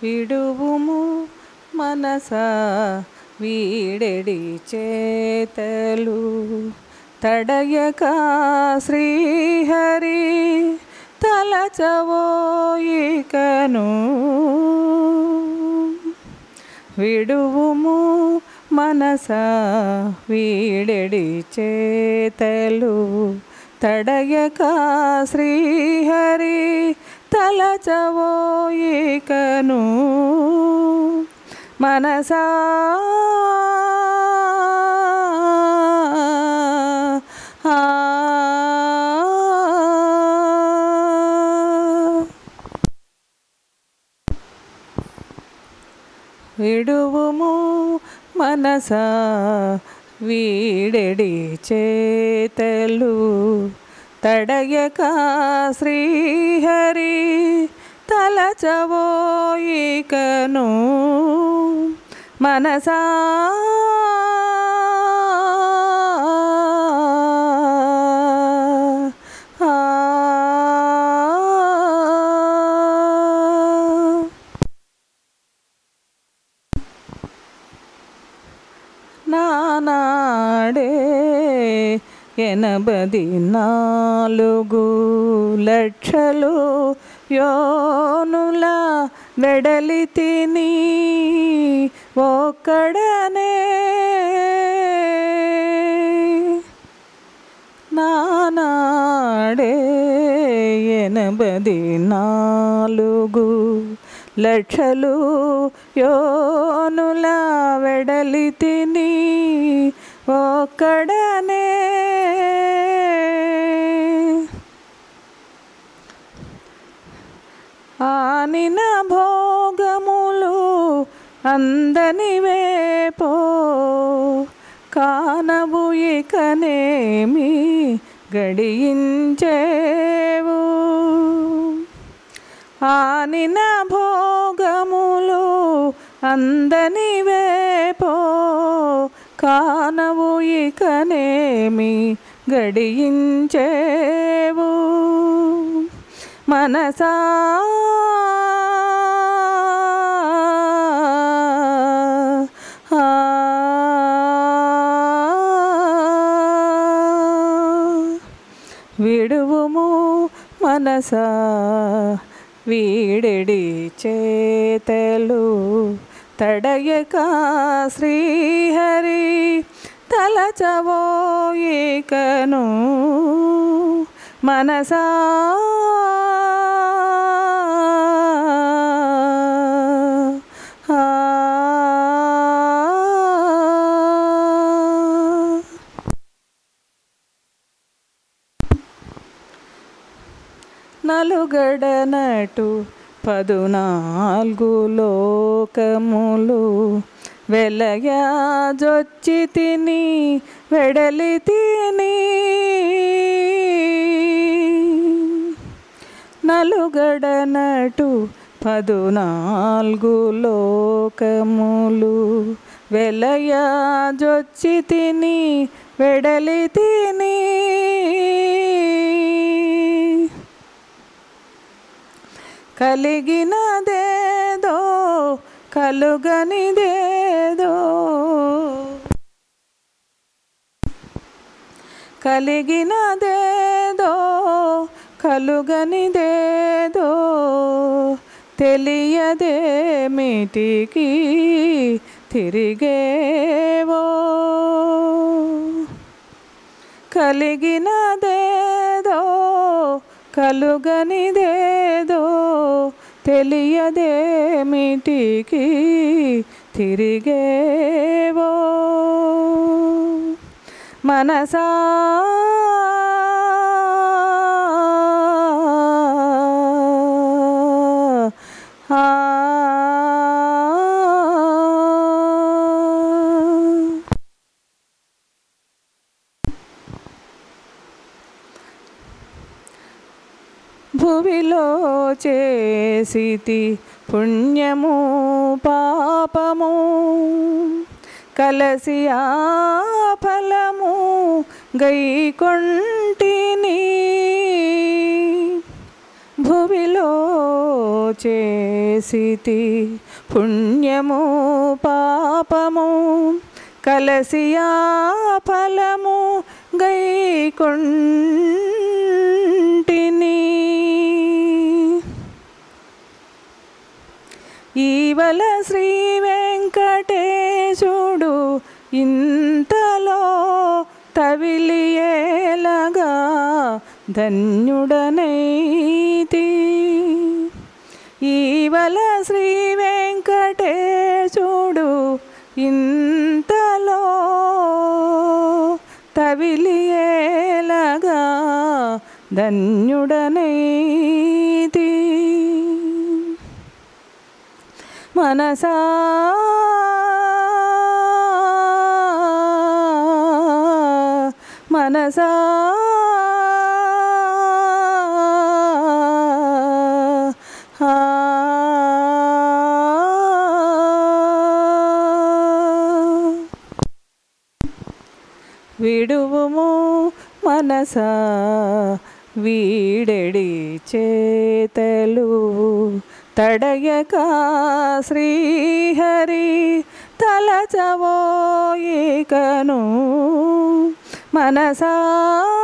విడువుము మనసా వీడెడి చేతలు తడయక శ్రీహరి తలచవోయికను విడువుము మనసా వీడెడి చేతలు తడయక శ్రీహరి తలచవోయికను మనసా ఆ విడువుము మనసా వీడెడి చేతలు తడయక శ్రీహరి తలచవోయికను మనసా ఆ నానాడే ఎనభది నాలుగు లక్షలు యోనుల వెడలి తిని ఒక్కడనే నానాడే ఎనభది నాలుగు లక్షలు యోనుల వెడలి తిని ఒక్కడనే ఆనిన భోగములు అందని వేపో కానవు ఇకనేమి గడియించేవు ఆనిన భోగములు అందని వేపో కానవు ఇకనేమి గడియించేవు మనసా ఆ విడువుము మనసా వీడెడి చేతలు తడయక శ్రీహరి తలచవోయికను మనసా ఆ నలుగడనటు పదునాలుగు లోకములు వెలయాజొచ్చి తిని వెడలి తిని నలుగడనటు పదునాలుగు లోకములు వెలయాజొచ్చి తిని వెడలి తిని కలిగినదేదో కలుగనిదేదో కలిగినదేదో కలుగనిదేదో తెలియదేమిటికి తిరిగేవో కలిగినదేదో కలుగనిదేదో తెలియదేమిటికి తిరిగేవో మనసా ఆ భువిలో చేసితి పుణ్యము పాపము కలసి ఆ ఫలము గైకొంటిని భువిలో చేసితి పుణ్యము పాపము కలసియా ఫలము గైకొంటిని ఈవల శ్రీ వెంకటేశుడు ఇంతలో తవిలియేలగా ధన్యుడనైతి ఈవల శ్రీ వెంకటేశుడు ఇంతలో తవిలియేలగా ధన్యుడనైతి మనసా మనసా ఆ. విడువుము మనసా వీడెడి చేతలు తడయక శ్రీహరి తలచవోయికను మనసా